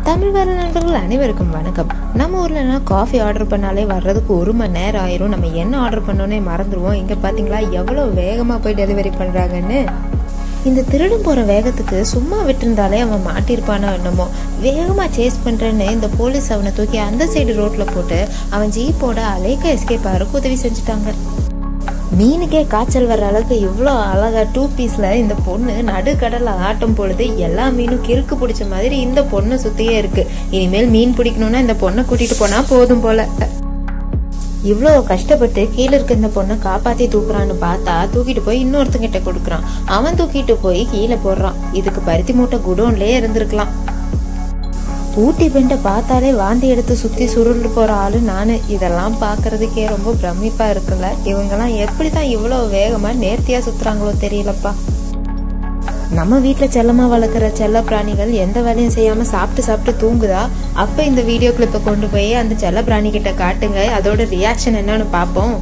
தமிழ் வர நண்பர்கள் அனைவருக்கும் வணக்கம் நம்ம ஊர்லனா காஃபி ஆர்டர் பண்ணாலே வர்றதுக்கு ஒரு மணி நேரம் ஆயிரும் நம்ம என்ன ஆர்டர் பண்ணோன்னே மறந்துடுவோம் இங்கே பார்த்தீங்களா எவ்வளோ வேகமாக போய் டெலிவரி பண்ணுறாங்கன்னு இந்த திருடன் போகிற வேகத்துக்கு சும்மா விட்டுருந்தாலே அவன் மாட்டியிருப்பானோ என்னமோ வேகமாக சேஸ் பண்ணுறேன்னு இந்த போலீஸ் அவனை தூக்கி அந்த சைடு ரோட்டில் போட்டு அவன் ஜீப்போட அலேக்க எஸ்கேப் ஆகிறதுக்கு உதவி செஞ்சுட்டாங்க மீனுக்கே காய்ச்சல் வர அளவுக்கு இவ்வளோ அழகா டூ பீஸ்ல இந்த பொண்ணு நடுக்கடல ஆட்டம் பொழுது எல்லா மீனும் கிறுக்கு பிடிச்ச மாதிரி இந்த பொண்ணை சுத்தியே இருக்கு இனிமேல் மீன் பிடிக்கணும்னா இந்த பொண்ணை கூட்டிட்டு போனா போதும் போல இவ்வளோ கஷ்டப்பட்டு கீழே இருக்க இந்த பொண்ணை காப்பாத்தி தூக்குறான்னு பார்த்தா தூக்கிட்டு போய் இன்னொருத்தங்கிட்ட கொடுக்குறான் அவன் தூக்கிட்டு போய் கீழே போடுறான் இதுக்கு பருத்தி மூட்டை குடோன்லயே இருந்திருக்கலாம் ஊட்டி பெண்டை பார்த்தாலே வாந்தி எடுத்து சுத்தி சுருண்டு போற ஆளு நானு இதெல்லாம் பாக்குறதுக்கே ரொம்ப பிரமிப்பா இருக்குல்ல இவங்கெல்லாம் எப்படிதான் இவ்வளவு வேகமா நேர்த்தியா சுத்துறாங்களோ தெரியலப்பா நம்ம வீட்டுல செல்லமா வளர்க்குற செல்ல பிராணிகள் எந்த வேலையும் செய்யாம சாப்பிட்டு சாப்பிட்டு தூங்குதா அப்ப இந்த வீடியோ கிளிப்பை கொண்டு போய் அந்த செல்ல பிராணி கிட்ட காட்டுங்க அதோட ரியாக்ஷன் என்னன்னு பாப்போம்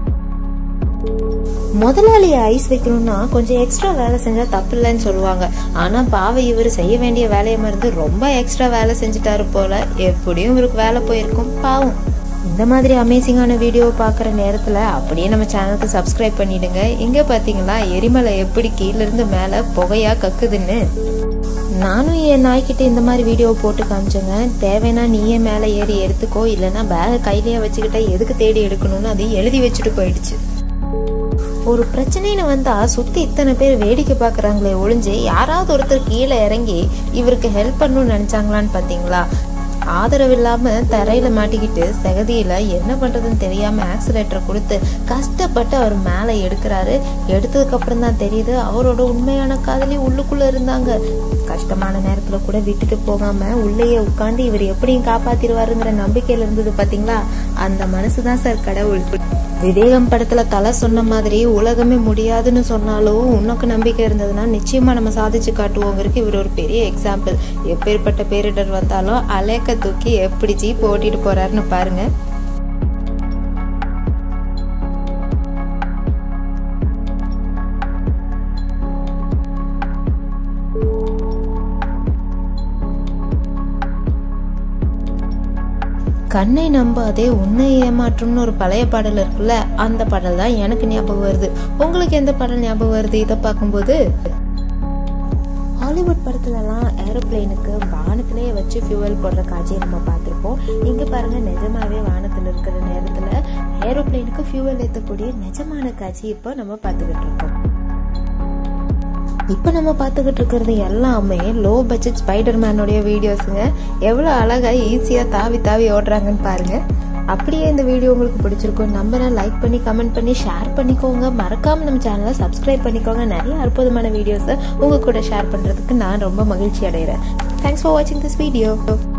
முதலாளிய ஐஸ் வைக்கணும்னா கொஞ்சம் எக்ஸ்ட்ரா வேலை செஞ்சா தப்பு இல்லைன்னு சொல்லுவாங்க ஆனா பாவை இவர் செய்ய வேண்டிய வேலையை மறந்து ரொம்ப எக்ஸ்ட்ரா வேலை செஞ்சுட்டாரு போல எப்படியும் இவருக்கு வேலை போயிருக்கும் பாவம் இந்த மாதிரி அமேசிங்கான வீடியோ பார்க்குற நேரத்தில் அப்படியே நம்ம சேனலுக்கு சப்ஸ்கிரைப் பண்ணிடுங்க இங்கே பார்த்தீங்களா எரிமலை எப்படி கீழிருந்து மேலே புகையா கக்குதுன்னு நானும் என் நாய்க்கிட்ட இந்த மாதிரி வீடியோ போட்டு காமிச்சேங்க தேவைன்னா நீயே மேலே ஏறி எடுத்துக்கோ இல்லைன்னா பேகை கையிலேயே வச்சுக்கிட்டா எதுக்கு தேடி எடுக்கணும்னு அது எழுதி வச்சுட்டு போயிடுச்சு ஒரு பிரச்சனைன்னு வந்தா சுத்தி இத்தனை பேர் வேடிக்கை பாக்குறாங்களே ஒளிஞ்சு யாராவது ஒருத்தர் கீழே இறங்கி இவருக்கு ஹெல்ப் பண்ணணும்னு நினைச்சாங்களான்னு பாத்தீங்களா ஆதரவு இல்லாம தரையில மாட்டிக்கிட்டு செகதியில என்ன பண்றதுன்னு தெரியாம ஆக்சிலேட்டரை கொடுத்து கஷ்டப்பட்டு அவர் மேல எடுக்கிறாரு எடுத்ததுக்கு அப்புறம் தான் தெரியுது அவரோட உண்மையான காதலி உள்ளுக்குள்ள இருந்தாங்க கஷ்டமான நேரத்துல கூட விட்டுட்டு போகாம உள்ளேயே உட்காந்து இவர் எப்படியும் காப்பாத்திருவாருங்கிற நம்பிக்கையில இருந்தது பாத்தீங்களா அந்த மனசுதான் சார் கடவுள் விவேகம் படத்துல தலை சொன்ன மாதிரி உலகமே முடியாதுன்னு சொன்னாலும் உனக்கு நம்பிக்கை இருந்ததுன்னா நிச்சயமா நம்ம சாதிச்சு காட்டுவோங்கிறதுக்கு இவர் ஒரு பெரிய எக்ஸாம்பிள் எப்பேற்பட்ட பேரிடர் வந்தாலும் அலேக்க தூக்கி எப்படி ஜீப் ஓட்டிட்டு போறாருன்னு பாருங்க கண்ணை நம்பாதே உன்னை ஏமாற்றும்னு ஒரு பழைய பாடல் இருக்குல்ல அந்த பாடல் தான் எனக்கு ஞாபகம் வருது உங்களுக்கு எந்த பாடல் ஞாபகம் வருது இதை பார்க்கும்போது ஹாலிவுட் படத்துலலாம் ஏரோப்ளேனுக்கு வானத்திலேயே வச்சு ஃபியூவல் போடுற காட்சியை நம்ம பார்த்துருப்போம் இங்கே பாருங்க நிஜமாவே வானத்தில் இருக்கிற நேரத்தில் ஏரோப்ளேனுக்கு ஃபியூவல் ஏற்றக்கூடிய நிஜமான காட்சி இப்போ நம்ம பார்த்துக்கிட்டு இருக்கோம் இப்போ நம்ம பார்த்துக்கிட்டு இருக்கிறது எல்லாமே லோ பட்ஜெட் ஸ்பைடர் மேனுடைய வீடியோஸுங்க எவ்வளோ அழகாக ஈஸியாக தாவி தாவி ஓடுறாங்கன்னு பாருங்க அப்படியே இந்த வீடியோ உங்களுக்கு பிடிச்சிருக்கும் நம்பரை லைக் பண்ணி கமெண்ட் பண்ணி ஷேர் பண்ணிக்கோங்க மறக்காம நம்ம சேனலை சப்ஸ்கிரைப் பண்ணிக்கோங்க நிறைய அற்புதமான வீடியோஸை உங்க கூட ஷேர் பண்ணுறதுக்கு நான் ரொம்ப மகிழ்ச்சி அடைகிறேன் தேங்க்ஸ் ஃபார் வாட்சிங் திஸ் வீடியோ